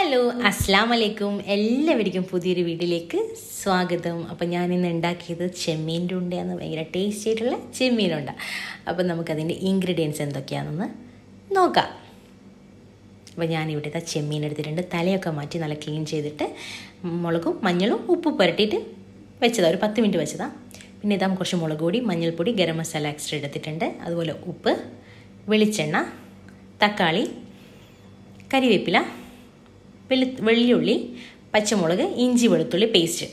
hello അസ്സാം വലൈക്കും എല്ലാവർക്കും പുതിയൊരു വീഡിയോയിലേക്ക് സ്വാഗതം അപ്പം ഞാൻ ഇന്ന് ഉണ്ടാക്കിയത് ചെമ്മീൻ്റെ ഉണ്ടയാണ് ഭയങ്കര ടേസ്റ്റി ആയിട്ടുള്ള ചെമ്മീനുണ്ട അപ്പം നമുക്കതിൻ്റെ ഇൻഗ്രീഡിയൻസ് എന്തൊക്കെയാണെന്ന് നോക്കാം അപ്പോൾ ഞാനിവിടെ ഇതാ ചെമ്മീൻ എടുത്തിട്ടുണ്ട് തലയൊക്കെ മാറ്റി നല്ല ക്ലീൻ ചെയ്തിട്ട് മുളകും മഞ്ഞളും ഉപ്പ് പുരട്ടിയിട്ട് വെച്ചതാണ് ഒരു പത്ത് മിനിറ്റ് വെച്ചതാണ് പിന്നെ ഇതാ കുറച്ച് മുളക് പൊടി മഞ്ഞൾപ്പൊടി ഗരം മസാല എക്സ്ട്രാ എടുത്തിട്ടുണ്ട് അതുപോലെ ഉപ്പ് വെളിച്ചെണ്ണ തക്കാളി കരിവേപ്പില വെളു വെള്ളിയുള്ളി പച്ചമുളക് ഇഞ്ചി വെളുത്തുള്ളി പേസ്റ്റ്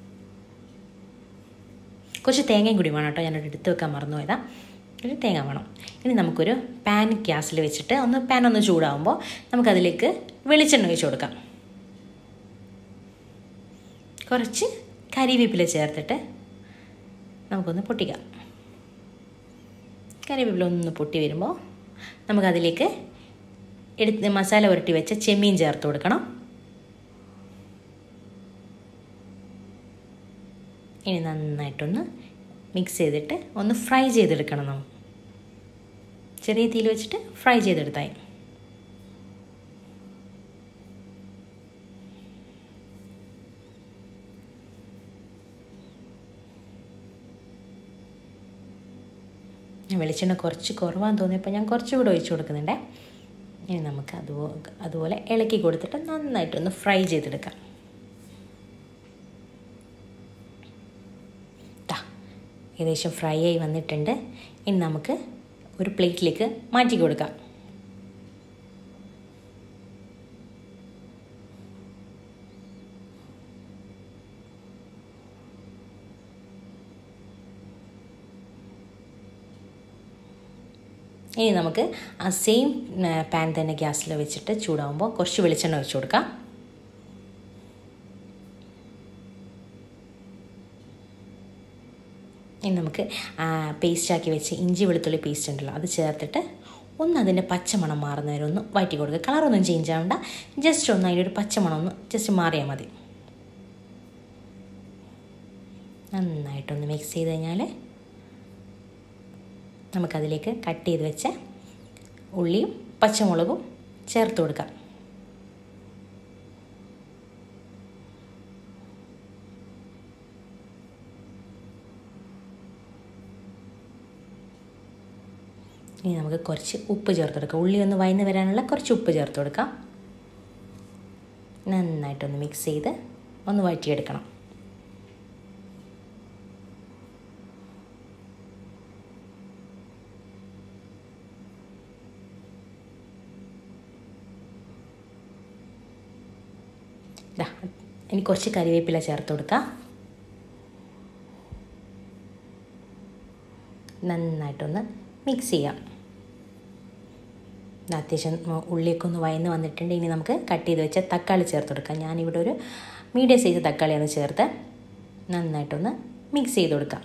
കുറച്ച് തേങ്ങയും കൂടി വേണം കേട്ടോ ഞാനോട് എടുത്ത് വെക്കാൻ മറന്നു പോയതാ ഒരു തേങ്ങ വേണം ഇനി നമുക്കൊരു പാൻ ഗ്യാസിൽ വെച്ചിട്ട് ഒന്ന് പാൻ ഒന്ന് ചൂടാകുമ്പോൾ നമുക്കതിലേക്ക് വെളിച്ചെണ്ണ ഒഴിച്ച് കൊടുക്കാം കുറച്ച് കരിവേപ്പില ചേർത്തിട്ട് നമുക്കൊന്ന് പൊട്ടിക്കാം കരിവേപ്പില ഒന്ന് പൊട്ടി വരുമ്പോൾ നമുക്കതിലേക്ക് എടുത്ത് മസാല ഉരട്ടി വെച്ച ചെമ്മീൻ ചേർത്ത് കൊടുക്കണം ഇനി നന്നായിട്ടൊന്ന് മിക്സ് ചെയ്തിട്ട് ഒന്ന് ഫ്രൈ ചെയ്തെടുക്കണം നമ്മൾ ചെറിയ തീയിൽ വെച്ചിട്ട് ഫ്രൈ ചെയ്തെടുത്തായി വെളിച്ചെണ്ണ കുറച്ച് കുറവാന്ന് തോന്നിയപ്പോൾ ഞാൻ കുറച്ചുകൂടെ ഒഴിച്ചു കൊടുക്കുന്നുണ്ടേ ഇനി നമുക്ക് അതുപോലെ അതുപോലെ ഇളക്കി കൊടുത്തിട്ട് നന്നായിട്ടൊന്ന് ഫ്രൈ ചെയ്തെടുക്കാം ഏകദേശം ഫ്രൈ ആയി വന്നിട്ടുണ്ട് ഇനി നമുക്ക് ഒരു പ്ലേറ്റിലേക്ക് മാറ്റി കൊടുക്കാം ഇനി നമുക്ക് ആ സെയിം പാൻ തന്നെ ഗ്യാസിൽ വെച്ചിട്ട് ചൂടാകുമ്പോൾ കുറച്ച് വെളിച്ചെണ്ണ ഒഴിച്ചു കൊടുക്കാം ഇനി നമുക്ക് പേസ്റ്റാക്കി വെച്ച് ഇഞ്ചി വെളുത്തുള്ളി പേസ്റ്റ് ഉണ്ടല്ലോ അത് ചേർത്തിട്ട് ഒന്ന് അതിൻ്റെ പച്ചമണം മാറുന്ന വരെ ഒന്ന് വഴറ്റി കൊടുക്കുക കളറൊന്നും ചേഞ്ച് ആവണ്ട ജസ്റ്റ് ഒന്ന് അതിൻ്റെ ഒരു പച്ചമണം ഒന്ന് ജസ്റ്റ് മാറിയാൽ മതി നന്നായിട്ടൊന്ന് മിക്സ് ചെയ്ത് കഴിഞ്ഞാൽ നമുക്കതിലേക്ക് കട്ട് ചെയ്ത് വെച്ച ഉള്ളിയും പച്ചമുളകും ചേർത്ത് കൊടുക്കാം ഇനി നമുക്ക് കുറച്ച് ഉപ്പ് ചേർത്ത് കൊടുക്കാം ഉള്ളി ഒന്ന് വയന്ന് വരാനുള്ള കുറച്ച് ഉപ്പ് ചേർത്ത് കൊടുക്കാം നന്നായിട്ടൊന്ന് മിക്സ് ചെയ്ത് ഒന്ന് വഴറ്റിയെടുക്കണം ഇനി കുറച്ച് കറിവേപ്പില ചേർത്ത് കൊടുക്കാം നന്നായിട്ടൊന്ന് മിക്സ് ചെയ്യാം അത്യാവശ്യം ഉള്ളിയൊക്കെ ഒന്ന് വയന്ന് വന്നിട്ടുണ്ട് ഇനി നമുക്ക് കട്ട് ചെയ്ത് വെച്ച തക്കാളി ചേർത്ത് കൊടുക്കാം ഞാനിവിടെ ഒരു മീഡിയം സൈസ് തക്കാളിയാണ് ചേർത്ത് നന്നായിട്ടൊന്ന് മിക്സ് ചെയ്ത് കൊടുക്കാം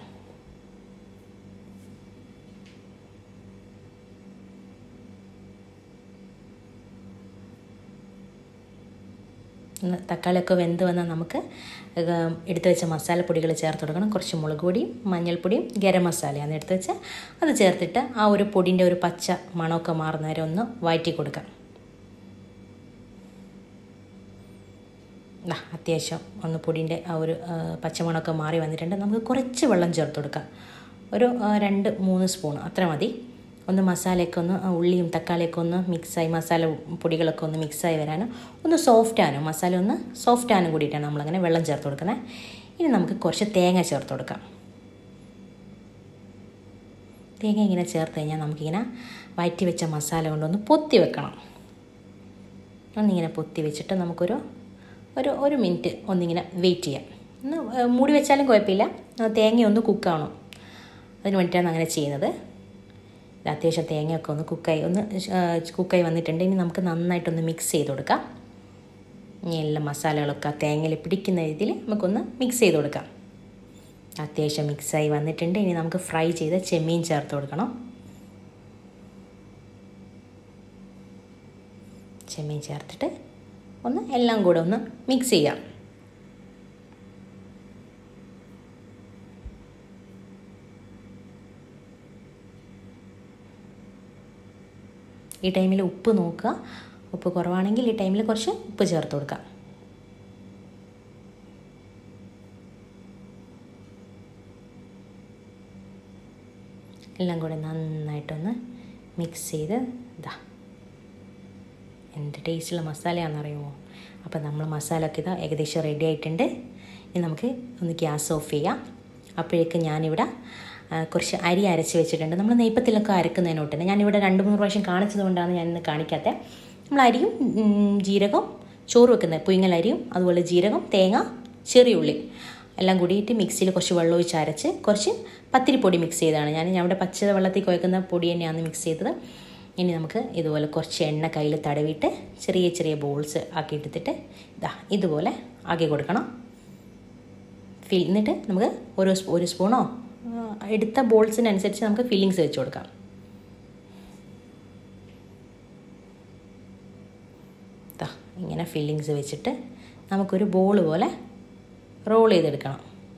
തക്കാളിയൊക്കെ വെന്ത് വന്നാൽ നമുക്ക് എടുത്തു വെച്ച മസാലപ്പൊടികൾ ചേർത്ത് കൊടുക്കണം കുറച്ച് മുളക് പൊടിയും മഞ്ഞൾപ്പൊടിയും ഗരം മസാലയാണ് എടുത്ത് വെച്ച് അത് ചേർത്തിട്ട് ആ ഒരു പൊടിൻ്റെ ഒരു പച്ച മണമൊക്കെ മാറുന്ന വരെ ഒന്ന് വഴറ്റി കൊടുക്കാം അത്യാവശ്യം ഒന്ന് പൊടിൻ്റെ ആ ഒരു പച്ചമണമൊക്കെ മാറി വന്നിട്ടുണ്ട് നമുക്ക് കുറച്ച് വെള്ളം ചേർത്ത് കൊടുക്കാം ഒരു രണ്ട് മൂന്ന് സ്പൂൺ അത്ര മതി ഒന്ന് മസാലയൊക്കെ ഒന്ന് ഉള്ളിയും തക്കാളിയൊക്കെ ഒന്ന് മിക്സായി മസാല പൊടികളൊക്കെ ഒന്ന് മിക്സായി വരാനും ഒന്ന് സോഫ്റ്റ് ആനും മസാല ഒന്ന് സോഫ്റ്റ് ആനും കൂടിയിട്ടാണ് നമ്മളങ്ങനെ വെള്ളം ചേർത്ത് കൊടുക്കുന്നത് ഇനി നമുക്ക് കുറച്ച് തേങ്ങ ചേർത്ത് കൊടുക്കാം തേങ്ങ ഇങ്ങനെ ചേർത്ത് കഴിഞ്ഞാൽ നമുക്കിങ്ങനെ വയറ്റി വെച്ച മസാല കൊണ്ടൊന്ന് പൊത്തി വെക്കണം ഒന്നിങ്ങനെ പൊത്തി വെച്ചിട്ട് നമുക്കൊരു ഒരു ഒരു മിനിറ്റ് ഒന്നിങ്ങനെ വെയിറ്റ് ചെയ്യാം ഒന്ന് മൂടി വെച്ചാലും കുഴപ്പമില്ല തേങ്ങ ഒന്ന് കുക്കാവണം അതിന് വേണ്ടിയിട്ടാണ് അങ്ങനെ ചെയ്യുന്നത് അത്യാവശ്യം തേങ്ങയൊക്കെ ഒന്ന് കുക്കായി ഒന്ന് കുക്കായി വന്നിട്ടുണ്ട് ഇനി നമുക്ക് നന്നായിട്ടൊന്ന് മിക്സ് ചെയ്ത് കൊടുക്കാം ഇനി എല്ലാ മസാലകളൊക്കെ ആ തേങ്ങയിൽ പിടിക്കുന്ന രീതിയിൽ നമുക്കൊന്ന് മിക്സ് ചെയ്ത് കൊടുക്കാം അത്യാവശ്യം മിക്സായി വന്നിട്ടുണ്ട് ഇനി നമുക്ക് ഫ്രൈ ചെയ്ത ചെമ്മീൻ ചേർത്ത് കൊടുക്കണം ചെമ്മീൻ ചേർത്തിട്ട് ഒന്ന് എല്ലാം കൂടെ ഒന്ന് മിക്സ് ചെയ്യാം ഈ ടൈമിൽ ഉപ്പ് നോക്കുക ഉപ്പ് കുറവാണെങ്കിൽ ഈ ടൈമിൽ കുറച്ച് ഉപ്പ് ചേർത്ത് കൊടുക്കാം എല്ലാം കൂടെ നന്നായിട്ടൊന്ന് മിക്സ് ചെയ്ത് ഇതാ എന്ത് ടേസ്റ്റുള്ള മസാലയാണെന്നറിയുമോ അപ്പോൾ നമ്മൾ മസാല ഒക്കെ ഇതാ ഏകദേശം റെഡി ആയിട്ടുണ്ട് ഇനി നമുക്ക് ഒന്ന് ഗ്യാസ് ഓഫ് ചെയ്യാം അപ്പോഴേക്ക് ഞാനിവിടെ കുറച്ച് അരി അരച്ച് വെച്ചിട്ടുണ്ട് നമ്മൾ നെയ്പ്പത്തിലൊക്കെ അരക്കുന്നതിനോട്ട് തന്നെ ഞാനിവിടെ രണ്ട് മൂന്ന് പ്രാവശ്യം കാണിച്ചത് കൊണ്ടാണ് ഞാൻ ഇന്ന് കാണിക്കാത്തത് നമ്മൾ അരിയും ജീരകവും ചോറ് വെക്കുന്നത് പുയിങ്ങൽ അരിയും അതുപോലെ ജീരകം തേങ്ങ ചെറിയ ഉള്ളി എല്ലാം കൂടിയിട്ട് മിക്സിയിൽ കുറച്ച് വെള്ളം ഒഴിച്ച് അരച്ച് കുറച്ച് പത്തിരിപ്പൊടി മിക്സ് ചെയ്തതാണ് ഞാൻ അവിടെ പച്ച വെള്ളത്തിൽ കുഴക്കുന്ന പൊടി തന്നെയാണ് മിക്സ് ചെയ്തത് ഇനി നമുക്ക് ഇതുപോലെ കുറച്ച് എണ്ണ കയ്യിൽ തടവിയിട്ട് ചെറിയ ചെറിയ ബോൾസ് ആക്കി എടുത്തിട്ട് ഇതാ ഇതുപോലെ ആക്കി കൊടുക്കണം ഫിൽ എന്നിട്ട് നമുക്ക് ഓരോ ഒരു സ്പൂണോ എടുത്ത ബോൾസിനനുസരിച്ച് നമുക്ക് ഫില്ലിങ്സ് വെച്ച് കൊടുക്കാം ഇങ്ങനെ ഫില്ലിങ്സ് വെച്ചിട്ട് നമുക്കൊരു ബോൾ പോലെ റോൾ ചെയ്തെടുക്കണം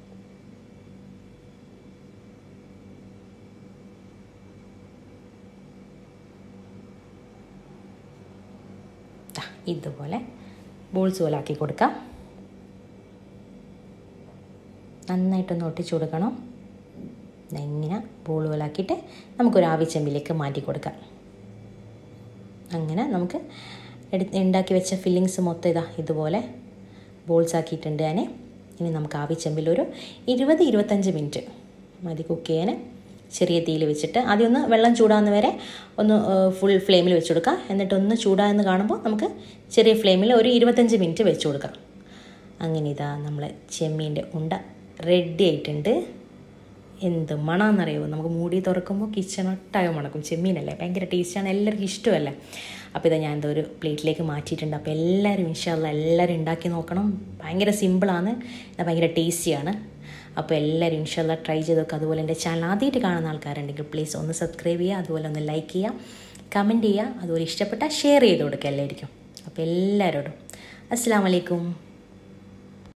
ഇതുപോലെ ബോൾസ് പോലെ ആക്കി കൊടുക്കാം നന്നായിട്ടൊന്ന് ഒട്ടിച്ചു കൊടുക്കണം ഇങ്ങനെ ബോൾ പോലെ ആക്കിയിട്ട് നമുക്കൊരു ആവിച്ചെമ്പിലേക്ക് മാറ്റി കൊടുക്കാം അങ്ങനെ നമുക്ക് എടുത്ത് ഉണ്ടാക്കി വെച്ച ഫില്ലിങ്സ് മൊത്തം ഇതാ ഇതുപോലെ ബോൾസ് ആക്കിയിട്ടുണ്ട് ഞാൻ ഇനി നമുക്ക് ആവിച്ചെമ്പിൽ ഒരു ഇരുപത് ഇരുപത്തഞ്ച് മിനിറ്റ് മതി കുക്ക് ചെയ്യാൻ ചെറിയ തീയിൽ വെച്ചിട്ട് ആദ്യം ഒന്ന് വെള്ളം ചൂടാകുന്ന വരെ ഒന്ന് ഫുൾ ഫ്ലെയിമിൽ വെച്ച് കൊടുക്കാം എന്നിട്ട് ഒന്ന് ചൂടായെന്ന് കാണുമ്പോൾ നമുക്ക് ചെറിയ ഫ്ലെയിമിൽ ഒരു ഇരുപത്തഞ്ച് മിനിറ്റ് വെച്ച് കൊടുക്കാം അങ്ങനെ ഇതാ നമ്മളെ ചെമ്മീൻ്റെ ഉണ്ട റെഡി ആയിട്ടുണ്ട് എന്ത് മണമെന്നറിയുമോ നമുക്ക് മൂടി തുറക്കുമ്പോൾ കിച്ചണൊട്ടായോ മണക്കും ചെമ്മീനല്ലേ ഭയങ്കര ടേസ്റ്റാണ് എല്ലാവർക്കും ഇഷ്ടമല്ലേ അപ്പോൾ ഇതാ ഞാൻ എന്തോ ഒരു പ്ലേറ്റിലേക്ക് മാറ്റിയിട്ടുണ്ട് അപ്പോൾ എല്ലാവരും ഇൻഷാല്ല എല്ലാവരും ഉണ്ടാക്കി നോക്കണം ഭയങ്കര സിമ്പിളാണ് എന്നാൽ ഭയങ്കര ടേസ്റ്റിയാണ് അപ്പോൾ എല്ലാവരും ഇൻഷാല്ല ട്രൈ ചെയ്ത് നോക്കുക അതുപോലെ എൻ്റെ ചാനൽ ആദ്യമായിട്ട് കാണുന്ന ആൾക്കാരുണ്ടെങ്കിൽ പ്ലീസ് ഒന്ന് സബ്സ്ക്രൈബ് ചെയ്യുക അതുപോലെ ഒന്ന് ലൈക്ക് ചെയ്യുക കമൻറ്റ് ചെയ്യുക അതുപോലെ ഇഷ്ടപ്പെട്ടാൽ ഷെയർ ചെയ്ത് കൊടുക്കുക എല്ലാവർക്കും അപ്പോൾ എല്ലാവരോടും അസ്സാം വലൈക്കും